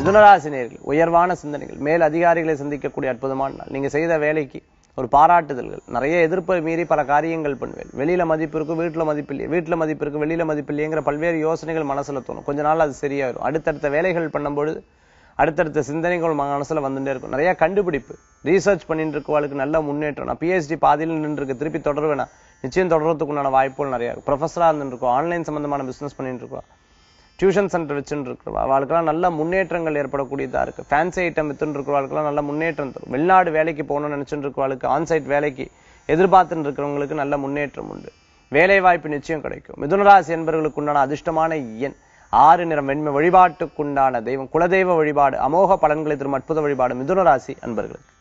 மிதுனராசி நேர்கள் உயர்வான சிந்தனைகள் மேல் அதிகாரிகளை சந்திக்கக்கூடிய அற்புதமான நாள் நீங்க செய்த வேலைக்கு ஒரு பாராட்டுதல்கள் நிறைய எதிர்ப்பை மீறி பல காரியங்கள் பண்ணுவேன் வெளியில மதிப்பு இருக்கும் வீட்டுல மதிப்பு இல்லையே வீட்டுல மதிப்பு இருக்கு வெளியில மதிப்பு இல்லையேங்கிற பல்வேறு யோசனைகள் மனசுல தோணும் கொஞ்ச நாள் அது சரியாயிரும் அடுத்தடுத்த வேலைகள் பண்ணும்பொழுது அடுத்தடுத்த சிந்தனைகள் மனசுல வந்துட்டே இருக்கும் நிறைய கண்டுபிடிப்பு ரீசர்ச் பண்ணிட்டு இருக்கவளுக்கு நல்ல முன்னேற்றம் நான் பிஹெச்டி பாதியில் நின்று இருக்கு திருப்பி தொடருவேனா நிச்சயம் தொடர்றதுக்கு உண்டான வாய்ப்புகள் நிறைய இருக்கும் ப்ரொஃபஸரா இருந்துட்டு இருக்கோம் ஆன்லைன் சம்பந்தமான பிசினஸ் பண்ணிட்டு இருக்கோம் டியூஷன் சென்டர் வச்சுட்டு இருக்கிறவா அவளுக்கெல்லாம் நல்ல முன்னேற்றங்கள் ஏற்படக்கூடியதா இருக்கு ஃபேன்சி ஐட்டம் வித்துட்டு இருக்கிறவளுக்கெல்லாம் நல்ல முன்னேற்றம் தரும் வெளிநாடு வேலைக்கு போகணும்னு நினைச்சுட்டு இருக்கிறவளுக்கு ஆன்சைட் வேலைக்கு எதிர்பார்த்துட்டு இருக்கிறவங்களுக்கு நல்ல முன்னேற்றம் உண்டு வேலை வாய்ப்பு நிச்சயம் கிடைக்கும் மிதுனராசி என்பவர்களுக்கு உண்டான அதிர்ஷ்டமான எண் ஆறு நிறம் வெண்மை வழிபாட்டுக்குண்டான தெய்வம் குலதெய்வ வழிபாடு அமோக பலன்களை தரும் அற்புத வழிபாடு மிதுனராசி அன்பர்களுக்கு